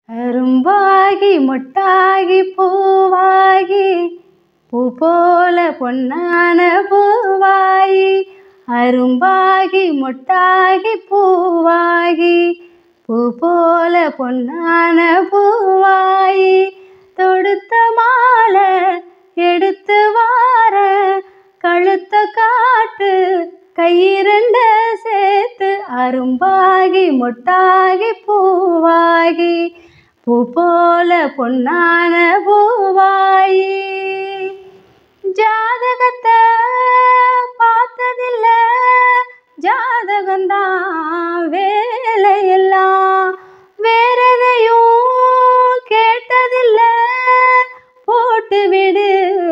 அரும்பாகி மொட்டாகி பூவாகி பூ போல பொன்னான பூவாயி அரும்பாகி மொட்டாகி பூவாகி பூ போல பொன்னான பூவாயி தொடுத்த மாலை எடுத்து வார கழுத்த காட்டு கையிரண்ட சேர்த்து அரும்பாகி மொட்டாகி பூவாகி பூ போல பொன்னான பூவாயி ஜாதகத்தை பார்த்ததில்ல ஜாதகந்தான் வேலையெல்லாம் வேற எதையும் கேட்டதில்ல போட்டு விடு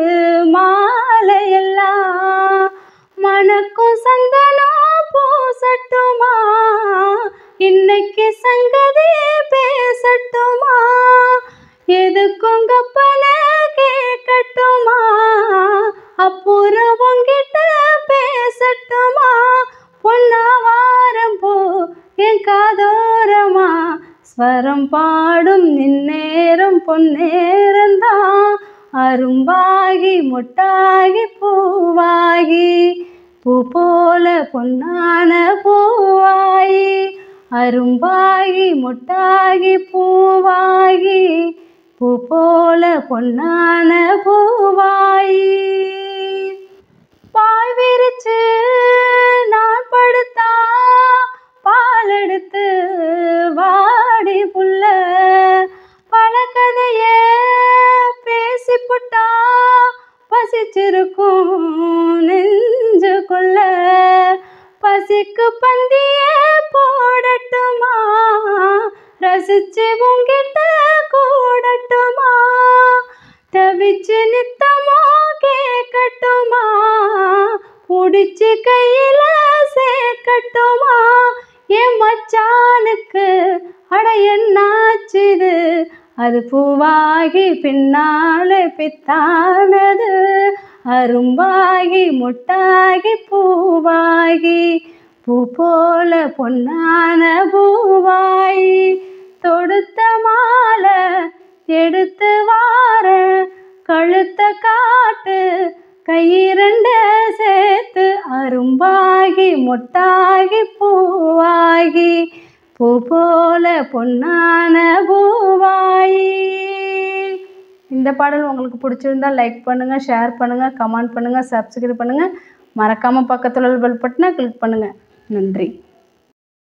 மாலையெல்லாம் மணக்கும் சந்தனம் பூசட்டுமா இன்னைக்கு சங்கதி பேசட்டுமா எதுக்கும் கப்பல கேட்கட்டுமா அப்புறம் உங்கிட்ட பேசட்டுமா பொன்னாவாரம் போ என் காதோரமா ஸ்வரம் பாடும் நின்னேரம் பொன்னேரந்தான் அரும்பாகி மொட்டாகி பூவாகி பூ போல பொன்னான பூவாயி அரும்பாகி மொட்டாகி பூவாகி பூ போல பொன்னான பூவாயி பாய் விரிச்சு நான் படுத்தா பால் எடுத்து வாடி புள்ள பல கதைய பேசி புட்டா பசிச்சிருக்கும் நெஞ்சுக்குள்ள பசிக்கு பந்திய போடட்டுமா ரசிச்சு உங்கிட்ட கூடட்டுமா தவிச்சு நித்தமோ கேட்கட்டுமா புடிச்சு கையில சேர்க்கட்டுமா என் மச்சானுக்கு அட என்னாச்சுது அது பூவாகி பின்னாலே பித்தானது அரும்பாகி முட்டாகி பூவாகி பூ போல பொன்னான பூவாயி தொடுத்த மாலை எடுத்து வார கழுத்த காட்டு கையிரண்ட சேர்த்து அரும்பாகி மொட்டாகி பூவாகி பூ போல பொன்னான பூவாயி இந்த பாடல் உங்களுக்கு பிடிச்சிருந்தா லைக் பண்ணுங்கள் ஷேர் பண்ணுங்கள் கமெண்ட் பண்ணுங்கள் சப்ஸ்கிரைப் பண்ணுங்கள் மறக்காமல் பக்கத்தில் உள்ள பெல் பட்டனை கிளிக் பண்ணுங்கள் நன்றி